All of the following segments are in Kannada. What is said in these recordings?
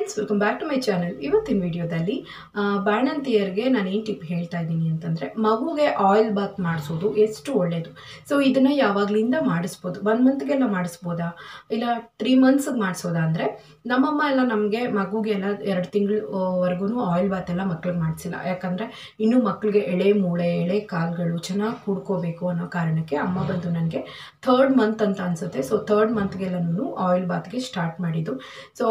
friends welcome back to my channel ಇವತ್ತಿನ ವಿಡಿಯೋದಲ್ಲಿ ಆ, ಬಾಣಂತಿಯರಿಗೆ ನಾನು ಏನು ಟಿಪ್ ಹೇಳ್ತಾ ಇದ್ದೀನಿ ಅಂತಂದರೆ ಮಗುಗೆ ಆಯಿಲ್ ಬಾತ್ ಮಾಡಿಸೋದು ಎಷ್ಟು ಒಳ್ಳೆಯದು ಸೊ ಇದನ್ನು ಯಾವಾಗಲಿಂದ ಮಾಡಿಸ್ಬೋದು ಒನ್ ಮಂತ್ಗೆಲ್ಲ ಮಾಡಿಸ್ಬೋದಾ ಇಲ್ಲ ತ್ರೀ ಮಂತ್ಸ್ಗೆ ಮಾಡಿಸೋದಾ ಅಂದರೆ ನಮ್ಮಮ್ಮ ಎಲ್ಲ ನಮಗೆ ಮಗುಗೆ ಎಲ್ಲ ಎರಡು ತಿಂಗಳವರೆಗೂ ಆಯಿಲ್ ಬಾತ್ ಎಲ್ಲ ಮಕ್ಳಿಗೆ ಮಾಡಿಸಿಲ್ಲ ಯಾಕಂದರೆ ಇನ್ನೂ ಮಕ್ಕಳಿಗೆ ಎಳೆ ಮೂಳೆ ಎಳೆ ಕಾಲುಗಳು ಚೆನ್ನಾಗಿ ಕೂಡ್ಕೋಬೇಕು ಅನ್ನೋ ಕಾರಣಕ್ಕೆ ಅಮ್ಮ ಬಂದು ನನಗೆ ಥರ್ಡ್ ಮಂತ್ ಅಂತ ಅನಿಸುತ್ತೆ ಸೊ ಥರ್ಡ್ ಮಂತ್ಗೆಲ್ಲನೂ ಆಯಿಲ್ ಬಾತ್ಗೆ ಸ್ಟಾರ್ಟ್ ಮಾಡಿದ್ದು ಸೊ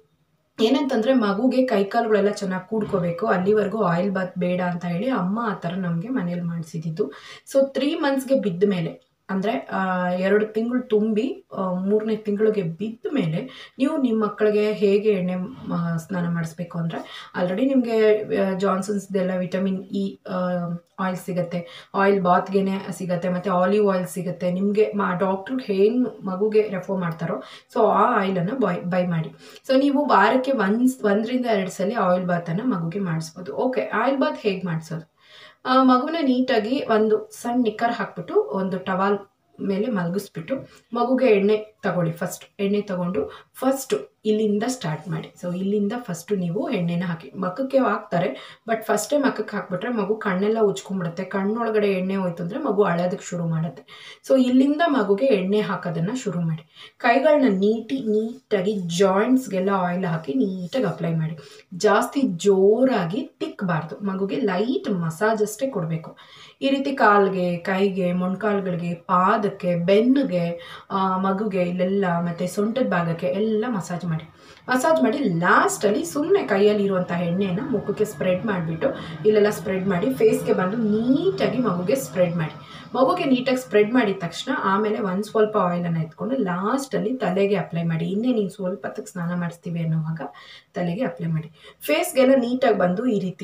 ಏನಂತಂದರೆ ಮಗುಗೆ ಕೈಕಾಲುಗಳೆಲ್ಲ ಚೆನ್ನಾಗಿ ಕೂಡ್ಕೋಬೇಕು ಅಲ್ಲಿವರೆಗೂ ಆಯಿಲ್ ಬಾತ್ ಬೇಡ ಅಂತ ಹೇಳಿ ಅಮ್ಮ ಆ ಥರ ನಮಗೆ ಮನೇಲಿ ಮಾಡಿಸಿದ್ದು ಸೊ ತ್ರೀ ಮಂತ್ಸ್ಗೆ ಬಿದ್ದ ಮೇಲೆ ಅಂದರೆ ಎರಡು ತಿಂಗಳು ತುಂಬಿ ಆ, ಮೂರನೇ ತಿಂಗಳಿಗೆ ಬಿದ್ದ ಮೇಲೆ ನೀವು ನಿಮ್ಮ ಮಕ್ಕಳಿಗೆ ಹೇಗೆ ಎಣ್ಣೆ ಮ, ಸ್ನಾನ ಮಾಡಿಸ್ಬೇಕು ಅಂದರೆ ಆಲ್ರೆಡಿ ನಿಮಗೆ ಜಾನ್ಸನ್ಸ್ದೆಲ್ಲ ವಿಟಮಿನ್ ಇ ಆಯಿಲ್ ಸಿಗುತ್ತೆ ಆಯಿಲ್ ಬಾತ್ಗೆನೆ ಸಿಗುತ್ತೆ ಮತ್ತು ಆಲಿವ್ ಆಯಿಲ್ ಸಿಗುತ್ತೆ ನಿಮಗೆ ಮಾ ಡಾಕ್ಟ್ರಿಗೆ ಏನು ಮಗುಗೆ ರೆಫರ್ ಮಾಡ್ತಾರೋ ಸೊ ಆ ಆಯಿಲನ್ನು ಬೈ ಬೈ ಮಾಡಿ ಸೊ ನೀವು ವಾರಕ್ಕೆ ಒಂದು ಒಂದರಿಂದ ಎರಡು ಸಲ ಆಯಿಲ್ ಬಾತನ್ನು ಮಗುಗೆ ಮಾಡಿಸ್ಬೋದು ಓಕೆ ಆಯಿಲ್ ಬಾತ್ ಹೇಗೆ ಮಾಡಿಸೋದು ಆ, ಮಗುನ ನೀಟಾಗಿ ಒಂದು ಸಣ್ಣ ನಿಕ್ಕರ್ ಹಾಕ್ಬಿಟ್ಟು ಒಂದು ಟವಾಲ್ ಮೇಲೆ ಮಲಗಿಸ್ಬಿಟ್ಟು ಮಗುಗೆ ಎಣ್ಣೆ ತಗೊಳ್ಳಿ ಫಸ್ಟ್ ಎಣ್ಣೆ ತಗೊಂಡು ಫಸ್ಟು ಇಲ್ಲಿಂದ ಸ್ಟಾರ್ಟ್ ಮಾಡಿ ಸೊ ಇಲ್ಲಿಂದ ಫಸ್ಟು ನೀವು ಎಣ್ಣೆನ ಹಾಕಿ ಮಕ್ಕಕ್ಕೆ ಹಾಕ್ತಾರೆ ಬಟ್ ಫಸ್ಟೇ ಮಕ್ಕಕ್ಕೆ ಹಾಕ್ಬಿಟ್ರೆ ಮಗು ಕಣ್ಣೆಲ್ಲ ಉಜ್ಕೊಂಡ್ಬಿಡುತ್ತೆ ಕಣ್ಣೊಳಗಡೆ ಎಣ್ಣೆ ಹೋಯ್ತು ಅಂದರೆ ಮಗು ಅಳೋದಕ್ಕೆ ಶುರು ಮಾಡುತ್ತೆ ಸೊ ಇಲ್ಲಿಂದ ಮಗುಗೆ ಎಣ್ಣೆ ಹಾಕೋದನ್ನು ಶುರು ಮಾಡಿ ಕೈಗಳನ್ನ ನೀಟಿ ನೀಟಾಗಿ ಜಾಯಿಂಟ್ಸ್ಗೆಲ್ಲ ಆಯಿಲ್ ಹಾಕಿ ನೀಟಾಗಿ ಅಪ್ಲೈ ಮಾಡಿ ಜಾಸ್ತಿ ಜೋರಾಗಿ ತಿಕ್ಕಬಾರ್ದು ಮಗುಗೆ ಲೈಟ್ ಮಸಾಜ್ ಅಷ್ಟೇ ಕೊಡಬೇಕು ಈ ರೀತಿ ಕಾಲ್ಗೆ ಕೈಗೆ ಮೊಣ್ಕಾಲ್ಗಳಿಗೆ ಪಾದಕ್ಕೆ ಬೆನ್ನಿಗೆ ಆ, ಮಗುಗೆ ಇಲ್ಲೆಲ್ಲ ಮತ್ತು ಸೊಂಟದ ಭಾಗಕ್ಕೆ ಎಲ್ಲ ಮಸಾಜ್ ಮಾಡಿ ಮಸಾಜ್ ಮಾಡಿ ಲಾಸ್ಟಲ್ಲಿ ಸುಮ್ಮನೆ ಕೈಯಲ್ಲಿ ಇರುವಂಥ ಎಣ್ಣೆನ ಮುಖಕ್ಕೆ ಸ್ಪ್ರೆಡ್ ಮಾಡಿಬಿಟ್ಟು ಇಲ್ಲೆಲ್ಲ ಸ್ಪ್ರೆಡ್ ಮಾಡಿ ಫೇಸ್ಗೆ ಬಂದು ನೀಟಾಗಿ ಮಗುಗೆ ಸ್ಪ್ರೆಡ್ ಮಾಡಿ ಮಗುಗೆ ನೀಟಾಗಿ ಸ್ಪ್ರೆಡ್ ಮಾಡಿದ ತಕ್ಷಣ ಆಮೇಲೆ ಒಂದು ಸ್ವಲ್ಪ ಆಯಿಲನ್ನು ಎತ್ಕೊಂಡು ಲಾಸ್ಟಲ್ಲಿ ತಲೆಗೆ ಅಪ್ಲೈ ಮಾಡಿ ಇನ್ನೇ ನೀವು ಸ್ವಲ್ಪ ಹೊತ್ತಿಗೆ ಸ್ನಾನ ಮಾಡಿಸ್ತೀವಿ ಅನ್ನೋವಾಗ ತಲೆಗೆ ಅಪ್ಲೈ ಮಾಡಿ ಫೇಸ್ಗೆಲ್ಲ ನೀಟಾಗಿ ಬಂದು ಈ ರೀತಿ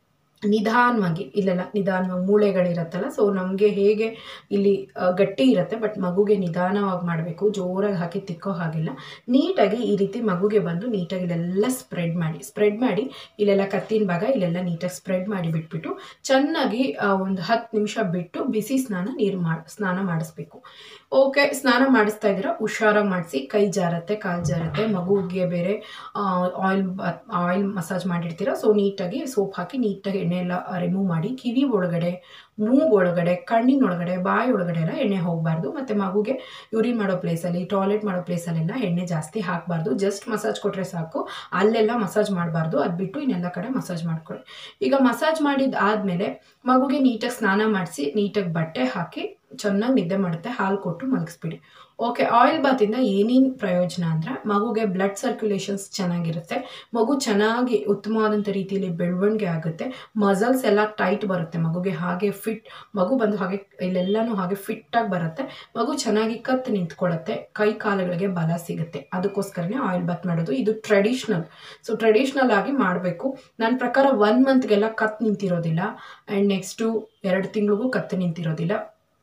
ನಿಧಾನವಾಗಿ ಇಲ್ಲೆಲ್ಲ ನಿಧಾನವಾಗಿ ಮೂಳೆಗಳಿರತ್ತಲ್ಲ ಸೊ ನಮಗೆ ಹೇಗೆ ಇಲ್ಲಿ ಆ, ಗಟ್ಟಿ ಇರುತ್ತೆ ಬಟ್ ಮಗುಗೆ ನಿಧಾನವಾಗಿ ಮಾಡಬೇಕು ಜೋರಾಗಿ ಹಾಕಿ ತಿಕ್ಕೋ ಹಾಗಿಲ್ಲ ನೀಟಾಗಿ ಈ ರೀತಿ ಮಗುಗೆ ಬಂದು ನೀಟಾಗಿ ಇಲ್ಲೆಲ್ಲ ಸ್ಪ್ರೆಡ್ ಮಾಡಿ ಸ್ಪ್ರೆಡ್ ಮಾಡಿ ಇಲ್ಲೆಲ್ಲ ಕತ್ತಿನ ಭಾಗ ಇಲ್ಲೆಲ್ಲ ನೀಟಾಗಿ ಸ್ಪ್ರೆಡ್ ಮಾಡಿ ಬಿಟ್ಬಿಟ್ಟು ಚೆನ್ನಾಗಿ ಆ, ಒಂದು ಹತ್ತು ನಿಮಿಷ ಬಿಟ್ಟು ಬಿಸಿ ಸ್ನಾನ ನೀರು ಮಾಡಿ ಸ್ನಾನ ಮಾಡಿಸ್ಬೇಕು ಓಕೆ ಸ್ನಾನ ಮಾಡಿಸ್ತಾ ಇದ್ದೀರಾ ಹುಷಾರಾಗಿ ಮಾಡಿಸಿ ಕೈ ಜಾರತ್ತೆ ಕಾಲು ಜಾರತ್ತೆ ಮಗುಗೆ ಬೇರೆ ಆಯಿಲ್ ಆಯಿಲ್ ಮಸಾಜ್ ಮಾಡಿರ್ತೀರ ಸೊ ನೀಟಾಗಿ ಸೋಪ್ ಹಾಕಿ ನೀಟಾಗಿ ಎಣ್ಣೆ ಎಲ್ಲ ರಿಮೂವ್ ಮಾಡಿ ಕಿವಿ ಒಳಗಡೆ ಮೂಗು ಒಳಗಡೆ ಕಣ್ಣಿನೊಳಗಡೆ ಬಾಯಿ ಒಳಗಡೆ ಎಲ್ಲ ಎಣ್ಣೆ ಹೋಗಬಾರ್ದು ಮತ್ತು ಮಗುಗೆ ಯೂರಿನ್ ಮಾಡೋ ಪ್ಲೇಸಲ್ಲಿ ಟಾಯ್ಲೆಟ್ ಮಾಡೋ ಪ್ಲೇಸಲ್ಲೆಲ್ಲ ಎಣ್ಣೆ ಜಾಸ್ತಿ ಹಾಕಬಾರ್ದು ಜಸ್ಟ್ ಮಸಾಜ್ ಕೊಟ್ಟರೆ ಸಾಕು ಅಲ್ಲೆಲ್ಲ ಮಸಾಜ್ ಮಾಡಬಾರ್ದು ಅದು ಬಿಟ್ಟು ಇನ್ನೆಲ್ಲ ಕಡೆ ಮಸಾಜ್ ಮಾಡ್ಕೊಳ್ಳಿ ಈಗ ಮಸಾಜ್ ಮಾಡಿದ ಆದಮೇಲೆ ಮಗುಗೆ ನೀಟಾಗಿ ಸ್ನಾನ ಮಾಡಿಸಿ ನೀಟಾಗಿ ಬಟ್ಟೆ ಹಾಕಿ ಚೆನ್ನಾಗಿ ನಿದ್ದೆ ಮಾಡುತ್ತೆ ಹಾಲು ಕೊಟ್ಟು ಮಲಗಿಸ್ಬಿಡಿ ಓಕೆ ಆಯಿಲ್ ಬಾತಿಂದ ಏನೇನು ಪ್ರಯೋಜನ ಅಂದರೆ ಮಗುಗೆ ಬ್ಲಡ್ ಸರ್ಕ್ಯುಲೇಷನ್ಸ್ ಚೆನ್ನಾಗಿರುತ್ತೆ ಮಗು ಚೆನ್ನಾಗಿ ಉತ್ತಮವಾದಂಥ ರೀತಿಯಲ್ಲಿ ಬೆಳವಣಿಗೆ ಆಗುತ್ತೆ ಮಸಲ್ಸ್ ಎಲ್ಲ ಟೈಟ್ ಬರುತ್ತೆ ಮಗುಗೆ ಹಾಗೆ ಫಿಟ್ ಮಗು ಬಂದು ಹಾಗೆ ಇಲ್ಲೆಲ್ಲನೂ ಹಾಗೆ ಫಿಟ್ಟಾಗಿ ಬರುತ್ತೆ ಮಗು ಚೆನ್ನಾಗಿ ಕತ್ತು ನಿಂತ್ಕೊಳ್ಳುತ್ತೆ ಕೈ ಕಾಲುಗಳಿಗೆ ಬಲ ಸಿಗುತ್ತೆ ಅದಕ್ಕೋಸ್ಕರನೇ ಆಯಿಲ್ ಬಾತ್ ಮಾಡೋದು ಇದು ಟ್ರೆಡಿಷ್ನಲ್ ಸೊ ಟ್ರೆಡಿಷ್ನಲ್ ಆಗಿ ಮಾಡಬೇಕು ನನ್ನ ಪ್ರಕಾರ ಒನ್ ಮಂತ್ಗೆಲ್ಲ ಕತ್ತು ನಿಂತಿರೋದಿಲ್ಲ ಆ್ಯಂಡ್ ನೆಕ್ಸ್ಟು ಎರಡು ತಿಂಗಳಿಗೂ ಕತ್ತು ನಿಂತಿರೋದಿಲ್ಲ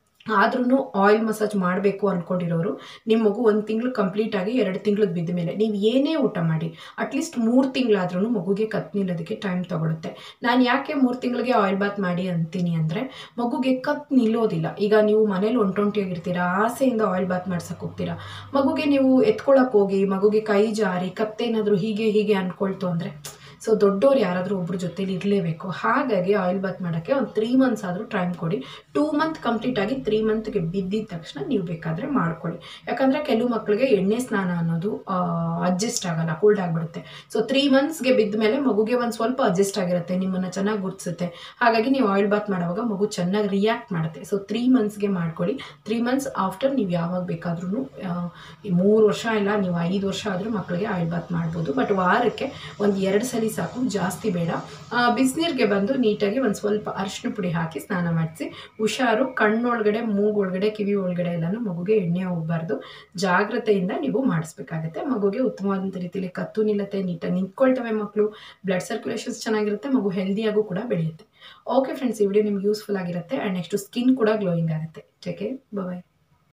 ಆದ್ರೂ ಆಯಿಲ್ ಮಸಾಜ್ ಮಾಡಬೇಕು ಅಂದ್ಕೊಂಡಿರೋರು ನಿಮ್ಮ ಮಗು ಒಂದು ತಿಂಗಳು ಕಂಪ್ಲೀಟ್ ಆಗಿ ಎರಡು ತಿಂಗ್ಳಿಗೆ ಬಿದ್ದ ಮೇಲೆ ನೀವು ಏನೇ ಊಟ ಮಾಡಿ ಅಟ್ಲೀಸ್ಟ್ ಮೂರು ತಿಂಗಳಾದ್ರೂ ಮಗುಗೆ ಕತ್ ನಿಲ್ಲೋದಕ್ಕೆ ಟೈಮ್ ತಗೊಳುತ್ತೆ ನಾನು ಯಾಕೆ ಮೂರು ತಿಂಗಳಿಗೆ ಆಯಿಲ್ ಬಾತ್ ಮಾಡಿ ಅಂತೀನಿ ಅಂದರೆ ಮಗುಗೆ ಕತ್ ನಿಲ್ಲೋದಿಲ್ಲ ಈಗ ನೀವು ಮನೇಲಿ ಒಂಟೊಂಟಿಯಾಗಿರ್ತೀರಾ ಆಸೆಯಿಂದ ಆಯಿಲ್ ಬಾತ್ ಮಾಡ್ಸಕ್ಕೆ ಹೋಗ್ತೀರಾ ಮಗುಗೆ ನೀವು ಎತ್ಕೊಳಕ್ಕೆ ಹೋಗಿ ಮಗುಗೆ ಕೈ ಜಾರಿ ಕತ್ತೇನಾದರೂ ಹೀಗೆ ಹೀಗೆ ಅಂದ್ಕೊಳ್ತು ಅಂದರೆ ಸೊ ದೊಡ್ಡವ್ರು ಯಾರಾದರೂ ಒಬ್ಬರ ಜೊತೆಲಿ ಇರಲೇಬೇಕು ಹಾಗಾಗಿ ಆಯಿಲ್ ಬಾತ್ ಮಾಡೋಕ್ಕೆ ಒಂದು ತ್ರೀ ಮಂತ್ಸ್ ಆದರೂ ಟೈಮ್ ಕೊಡಿ ಟೂ ಮಂತ್ ಕಂಪ್ಲೀಟ್ ಆಗಿ ತ್ರೀ ಮಂತ್ಗೆ ಬಿದ್ದಿದ ತಕ್ಷಣ ನೀವು ಬೇಕಾದರೆ ಮಾಡ್ಕೊಳ್ಳಿ ಯಾಕಂದರೆ ಕೆಲವು ಮಕ್ಕಳಿಗೆ ಎಣ್ಣೆ ಸ್ನಾನ ಅನ್ನೋದು ಅಡ್ಜಸ್ಟ್ ಆಗಲ್ಲ ಕೋಲ್ಡ್ ಆಗಿಬಿಡುತ್ತೆ ಸೊ ತ್ರೀ ಮಂತ್ಸ್ಗೆ ಬಿದ್ದ ಮೇಲೆ ಮಗುಗೆ ಒಂದು ಸ್ವಲ್ಪ ಅಡ್ಜಸ್ಟ್ ಆಗಿರುತ್ತೆ ನಿಮ್ಮನ್ನು ಚೆನ್ನಾಗಿ ಗುರ್ತಿಸುತ್ತೆ ಹಾಗಾಗಿ ನೀವು ಆಯಿಲ್ ಬಾತ್ ಮಾಡುವಾಗ ಮಗು ಚೆನ್ನಾಗಿ ರಿಯಾಕ್ಟ್ ಮಾಡುತ್ತೆ ಸೊ ತ್ರೀ ಮಂತ್ಸ್ಗೆ ಮಾಡ್ಕೊಳ್ಳಿ ತ್ರೀ ಮಂತ್ಸ್ ಆಫ್ಟರ್ ನೀವು ಯಾವಾಗ ಬೇಕಾದ್ರೂ ಈ ಮೂರು ವರ್ಷ ಇಲ್ಲ ನೀವು ಐದು ವರ್ಷ ಆದರೂ ಮಕ್ಕಳಿಗೆ ಆಯಿಲ್ ಬಾತ್ ಮಾಡ್ಬೋದು ಬಟ್ ವಾರಕ್ಕೆ ಒಂದು ಎರಡು ಸಲ ಸಾಕು ಜಾಸ್ತಿ ಬೇಡ ಆ, ಬಿಸಿನೀರಿಗೆ ಬಂದು ನೀಟಾಗಿ ಒಂದು ಸ್ವಲ್ಪ ಅರಿಶಿನ ಪುಡಿ ಹಾಕಿ ಸ್ನಾನ ಮಾಡಿಸಿ ಹುಷಾರು ಕಣ್ಣೊಳಗಡೆ ಮೂಗೊಳಗಡೆ ಕಿವಿ ಒಳಗಡೆ ಎಲ್ಲನೂ ಮಗುಗೆ ಎಣ್ಣೆ ಹೋಗಬಾರ್ದು ಜಾಗ್ರತೆಯಿಂದ ನೀವು ಮಾಡಿಸ್ಬೇಕಾಗತ್ತೆ ಮಗುಗೆ ಉತ್ತಮವಾದಂಥ ರೀತಿಯಲ್ಲಿ ಕತ್ತು ನಿಲ್ಲತ್ತೆ ನೀಟಾಗಿ ನಿಂತ್ಕೊಳ್ತವೆ ಮಕ್ಕಳು ಬ್ಲಡ್ ಸರ್ಕ್ಯುಲೇಷನ್ಸ್ ಚೆನ್ನಾಗಿರುತ್ತೆ ಮಗು ಹೆಲ್ದಿಯಾಗೂ ಕೂಡ ಬೆಳೆಯುತ್ತೆ ಓಕೆ ಫ್ರೆಂಡ್ಸ್ ಈ ವಿಡಿಯೋ ನಿಮ್ಗೆ ಯೂಸ್ಫುಲ್ ಆಗಿರುತ್ತೆ ಆ್ಯಂಡ್ ನೆಕ್ಸ್ಟ್ ಸ್ಕಿನ್ ಕೂಡ ಗ್ಲೋಯಿಂಗ್ ಆಗುತ್ತೆ ಟೇಕ್ ಬಾಯ್